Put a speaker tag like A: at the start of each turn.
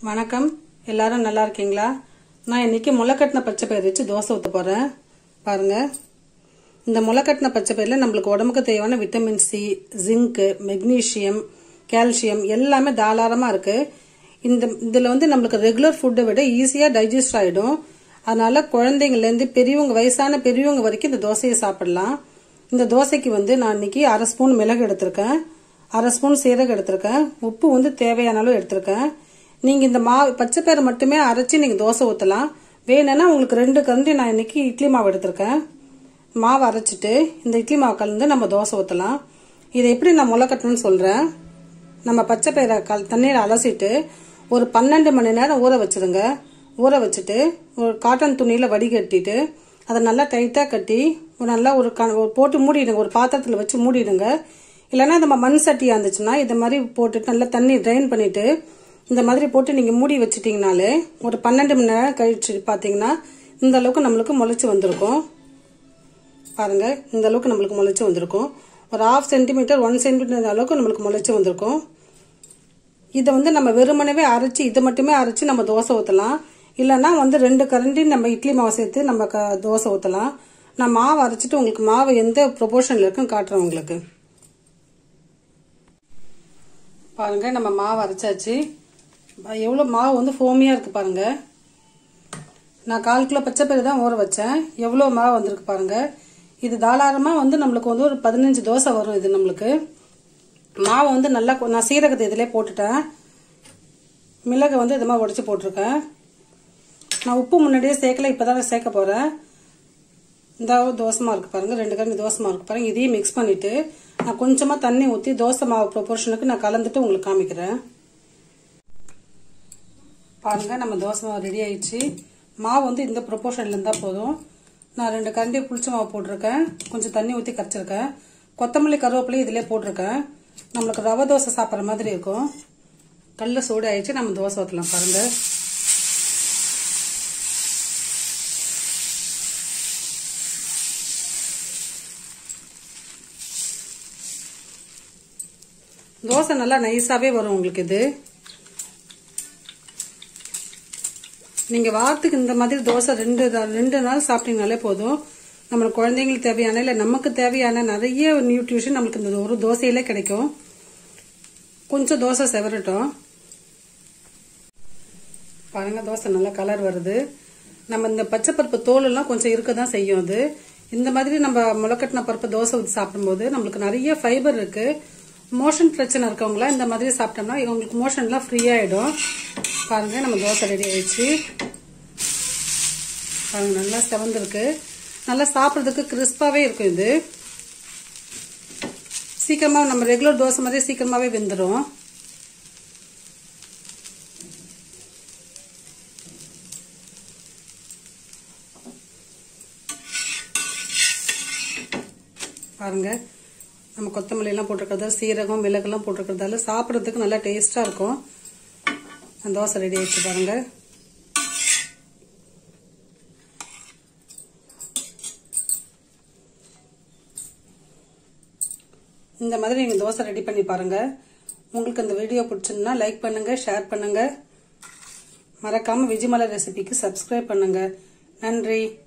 A: வணக்கம் எல்லாரும் நல்லா இருக்கீங்களா நான் இன்னைக்கு முளைக்கட்டின பச்சை பயிர் வச்சு தோசை ஊற்ற போகிறேன் பாருங்க இந்த முளைக்கட்டின பச்சை பயிரில் நம்மளுக்கு உடம்புக்கு தேவையான vitamin C zinc magnesium calcium எல்லாமே தாராளமாக இருக்குது இந்த இதில் வந்து நம்மளுக்கு ரெகுலர் ஃபுட்டை விட ஈஸியாக டைஜஸ்ட் ஆகிடும் அதனால குழந்தைங்கள்லேருந்து பெரியவங்க வயசான பெரியவங்க வரைக்கும் இந்த தோசையை சாப்பிடலாம் இந்த தோசைக்கு வந்து நான் இன்னைக்கு அரை ஸ்பூன் மிளகு எடுத்திருக்கேன் அரை ஸ்பூன் சீரகம் எடுத்திருக்கேன் உப்பு வந்து தேவையான அளவு எடுத்திருக்கேன் நீங்கள் இந்த மாவு பச்சை பயிறு மட்டுமே அரைச்சி நீங்கள் தோசை ஊற்றலாம் வேணும்னா உங்களுக்கு ரெண்டு கரண்டி நான் இன்னைக்கு இட்லி மாவு எடுத்திருக்கேன் மாவு அரைச்சிட்டு இந்த இட்லி மாவு கலந்து நம்ம தோசை ஊற்றலாம் இதை எப்படி நான் முளை கட்டணும்னு சொல்கிறேன் நம்ம பச்சை பயிரை கல் தண்ணீர் அலசிட்டு ஒரு பன்னெண்டு மணி நேரம் ஊற வச்சிருங்க ஊற வச்சுட்டு ஒரு காட்டன் துணியில் வடிகட்டிட்டு அதை நல்லா டைட்டாக கட்டி ஒரு நல்லா ஒரு க ஒரு போட்டு மூடிடுங்க ஒரு பாத்திரத்தில் வச்சு மூடிடுங்க இல்லைன்னா நம்ம மண் சட்டியாக இருந்துச்சுன்னா இது மாதிரி போட்டுட்டு நல்லா தண்ணி ட்ரைன் பண்ணிட்டு இந்த மாதிரி போட்டு நீங்கள் மூடி வச்சிட்டிங்கனாலே ஒரு பன்னெண்டு மணி நேரம் கழிச்சு பார்த்தீங்கன்னா இந்த அளவுக்கு நம்மளுக்கு முளைச்சி வந்திருக்கும் பாருங்க இந்த அளவுக்கு நம்மளுக்கு முளைச்சி வந்திருக்கும் ஒரு ஹாஃப் சென்டிமீட்டர் ஒன் சென்டிமீட்டர் அளவுக்கு நம்மளுக்கு முளைச்சி வந்திருக்கும் இதை வந்து நம்ம வெறுமனவே அரைச்சி இதை மட்டுமே அரைச்சி நம்ம தோசை ஊற்றலாம் இல்லைன்னா வந்து ரெண்டு கரண்டி நம்ம இட்லி மாவு சேர்த்து நம்ம க தோசை ஊற்றலாம் நான் மாவு அரைச்சிட்டு உங்களுக்கு மாவு எந்த ப்ரொபோர்ஷனில் இருக்குன்னு காட்டுறேன் உங்களுக்கு பாருங்க நம்ம மாவு அரைச்சாச்சு எவ்வளோ மாவு வந்து ஃபோமியாக இருக்குது பாருங்க நான் கால் கிலோ பச்சை பயிறு தான் ஊற வச்சேன் எவ்வளோ மாவு வந்திருக்கு பாருங்க இது தாராளமாக வந்து நம்மளுக்கு வந்து ஒரு பதினஞ்சு தோசை வரும் இது நம்மளுக்கு மாவை வந்து நல்லா கொ- நான் சீரகத்தை இதிலே போட்டுட்டேன் மிளகை வந்து இது மாதிரி உடச்சி போட்டிருக்கேன் நான் உப்பு முன்னாடியே சேர்க்கல இப்போ தான் சேர்க்க போகிறேன் இந்த தோசை மாவு இருக்கு பாருங்க ரெண்டு கரண்டி தோசை மாவு இருக்கு பாருங்க இதையும் மிக்ஸ் பண்ணிட்டு நான் கொஞ்சமாக தண்ணி ஊற்றி தோசை மாவு ப்ரொபோர்ஷனுக்கு நான் கலந்துட்டு உங்களுக்கு காமிக்கிறேன் பாருங்க நம்ம தோசை மாவு ரெடி ஆயிடுச்சு மாவு வந்து இந்த ப்ரொபோர்ஷன்ல இருந்தால் போதும் நான் ரெண்டு கரண்டி புளிச்ச மாவு போட்டிருக்கேன் கொஞ்சம் தண்ணி ஊற்றி கரைச்சிருக்கேன் கொத்தமல்லி கருவேப்பிலை இதிலே போட்டிருக்கேன் நம்மளுக்கு ரவை தோசை சாப்பிட்ற மாதிரி இருக்கும் கல்ல சூடு ஆயிடுச்சு நம்ம தோசை ஊற்றலாம் பாருங்க தோசை நல்லா நைஸாவே வரும் உங்களுக்கு இது நீங்க வாரத்துக்கு இந்த மாதிரி தோசை ரெண்டு தா- ரெண்டு நாள் சாப்பிட்டீங்கனாலே போதும் நம்ம குழந்தைங்களுக்கு தேவையான இல்ல நமக்கு தேவையான நிறைய நியூட்ரிஷன் நம்மளுக்கு இந்த ஒரு தோசையிலே கிடைக்கும் கொஞ்சம் தோசை செவரட்டும் பாருங்க தோசை நல்லா கலர் வருது நம்ம இந்த பச்சை பருப்பு தோல் எல்லாம் கொஞ்சம் இருக்க தான் செய்யும் அது இந்த மாதிரி நம்ம முளைக்கட்டின பருப்பு தோசை ஊற்றி சாப்பிடும்போது நம்மளுக்கு நிறைய ஃபைபர் இருக்கு மோஷன் பிரச்சனை இருக்கவங்களாம் இந்த மாதிரி சாப்பிட்டோம்னா இவங்களுக்கு மோஷன்லாம் ஃப்ரீ ஆயிடும் பாருங்க நம்ம தோசை ரெடி ஆயிடுச்சு பாருங்க நல்லா செவந்திருக்கு நல்லா சாப்பிட்றதுக்கு கிறிஸ்பாவே இருக்கும் இது சீக்கிரமா நம்ம ரெகுலர் தோசை மாதிரி சீக்கிரமாவே வெந்துடும் பாருங்க நம்ம கொத்தமல்லி எல்லாம் போட்டிருக்கிறதால சீரகம் மிளகெல்லாம் போட்டிருக்கிறதால சாப்பிட்றதுக்கு நல்லா டேஸ்டா இருக்கும் அந்த தோசை ரெடி ஆயிடுச்சு பாருங்க இந்த மாதிரி நீங்க தோசை ரெடி பண்ணி பாருங்க உங்களுக்கு இந்த வீடியோ பிடிச்சிருந்தா லைக் பண்ணுங்க ஷேர் பண்ணுங்க மறக்காம விஜயமலர் ரெசிபிக்கு சப்ஸ்கிரைப் பண்ணுங்க நன்றி